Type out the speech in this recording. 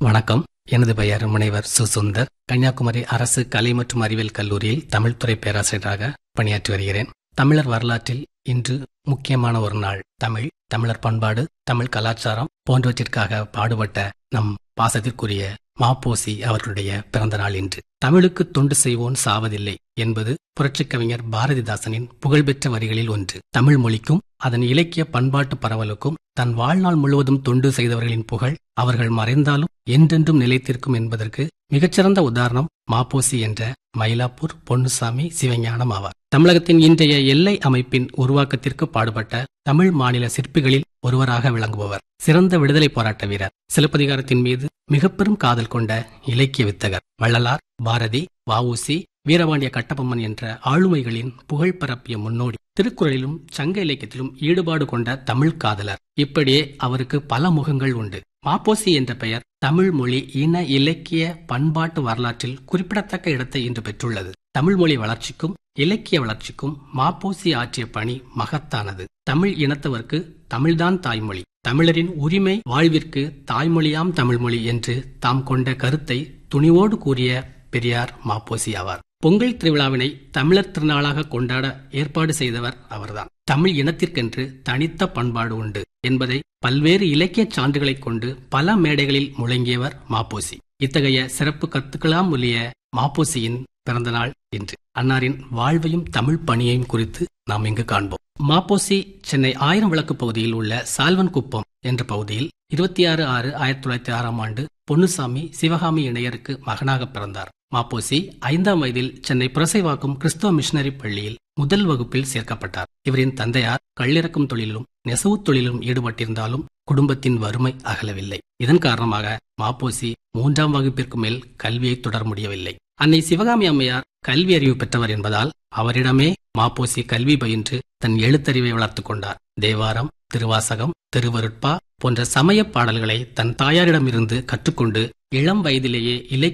வணக்கம் எனது பெயர் முனைவர் சு சுந்தர் கன்னியாகுமரி அரசு கலை மற்றும் அறிவியல் கல்லூரியில் தமிழ்துறை பேராசிரியராக பணியாற்றி வருகிறேன் தமிழர் வரலாற்றில் இன்று முக்கியமான ஒரு நாள் தமிழ் தமிழர் பண்பாடு தமிழ் கலாச்சாரம் போன்றவற்றிற்காக பாடுபட்ட நம் பாசத்திற்குரிய மாப்போசி அவர்களுடைய பிறந்த நாள் இன்று தமிழுக்கு தொண்டு செய்வோன் சாவதில்லை என்பது புரட்சிக் கவிஞர் பாரதிதாசனின் புகழ்பெற்ற வரிகளில் ஒன்று தமிழ் மொழிக்கும் அதன் இலக்கிய பண்பாட்டு பரவலுக்கும் தன் வாழ்நாள் முழுவதும் தொண்டு செய்தவர்களின் புகழ் அவர்கள் மறைந்தாலும் என்றென்றும் நிலைத்திருக்கும் என்பதற்கு மிகச்சிறந்த உதாரணம் மாப்போசி என்ற மயிலாப்பூர் பொன்னுசாமி சிவஞானம் ஆவார் தமிழகத்தின் இன்றைய எல்லை அமைப்பின் உருவாக்கத்திற்கு பாடுபட்ட தமிழ் மாநில சிற்பிகளில் ஒருவராக விளங்குபவர் சிறந்த விடுதலை போராட்ட வீரர் சிலப்பதிகாரத்தின் மீது மிக பெரும் காதல் கொண்ட இலக்கிய வித்தகர் வள்ளலார் பாரதி வஉசி வீரபாண்டிய கட்டபொம்மன் என்ற ஆளுமைகளின் புகழ் பரப்பிய முன்னோடி திருக்குறளிலும் சங்க இலக்கியத்திலும் ஈடுபாடு கொண்ட தமிழ் காதலர் இப்படியே அவருக்கு பல முகங்கள் உண்டு மாப்போசி என்ற பெயர் தமிழ் மொழி இன இலக்கிய பண்பாட்டு வரலாற்றில் குறிப்பிடத்தக்க இடத்தை இன்று பெற்றுள்ளது தமிழ் மொழி வளர்ச்சிக்கும் இலக்கிய வளர்ச்சிக்கும் மாப்போசி ஆற்றிய பணி மகத்தானது தமிழ் இனத்தவர்க்கு தமிழ்தான் தாய்மொழி தமிழரின் உரிமை வாழ்விற்கு தாய்மொழியாம் தமிழ்மொழி என்று தாம் கொண்ட கருத்தை துணிவோடு கூறிய பெரியார் மாப்போசி ஆவார் பொங்கல் திருவிழாவினை தமிழர் திருநாளாக கொண்டாட ஏற்பாடு செய்தவர் அவர்தான் தமிழ் இனத்திற்கென்று தனித்த பண்பாடு உண்டு என்பதை பல்வேறு இலக்கிய சான்றுகளைக் கொண்டு பல மேடைகளில் முழங்கியவர் மாப்போசி இத்தகைய சிறப்பு கத்துக்களாம் ஒலிய மாப்போசியின் பிறந்த நாள் இன்று அன்னாரின் வாழ்வையும் தமிழ் பணியையும் குறித்து நாம் இங்கு காண்போம் மாப்போசி சென்னை ஆயிரம் விளக்கு பகுதியில் உள்ள சால்வன் குப்பம் என்ற பகுதியில் இருபத்தி ஆறு ஆறு ஆயிரத்தி தொள்ளாயிரத்தி ஆறாம் ஆண்டு பொன்னுசாமி சிவகாமி இணையருக்கு மகனாக பிறந்தார் மாப்போசி ஐந்தாம் வயதில் சென்னை புரசைவாக்கும் கிறிஸ்தவ மிஷனரி பள்ளியில் முதல் வகுப்பில் சேர்க்கப்பட்டார் இவரின் தந்தையார் கள்ளிறக்கும் தொழிலும் நெசவு தொழிலும் ஈடுபட்டிருந்தாலும் குடும்பத்தின் வறுமை அகலவில்லை இதன் காரணமாக மாப்போசி மூன்றாம் வகுப்பிற்கு மேல் கல்வியை தொடர முடியவில்லை அன்னை சிவகாமி அம்மையார் கல்வி அறிவு பெற்றவர் என்பதால் அவரிடமே மாப்போசி கல்வி பயின்று தன் எழுத்தறிவை வளர்த்துக் கொண்டார் தேவாரம் திருவாசகம் திருவருட்பா போன்ற சமய பாடல்களை தன் தாயாரிடமிருந்து கற்றுக்கொண்டு இளம் வயதிலேயே இலக்கிய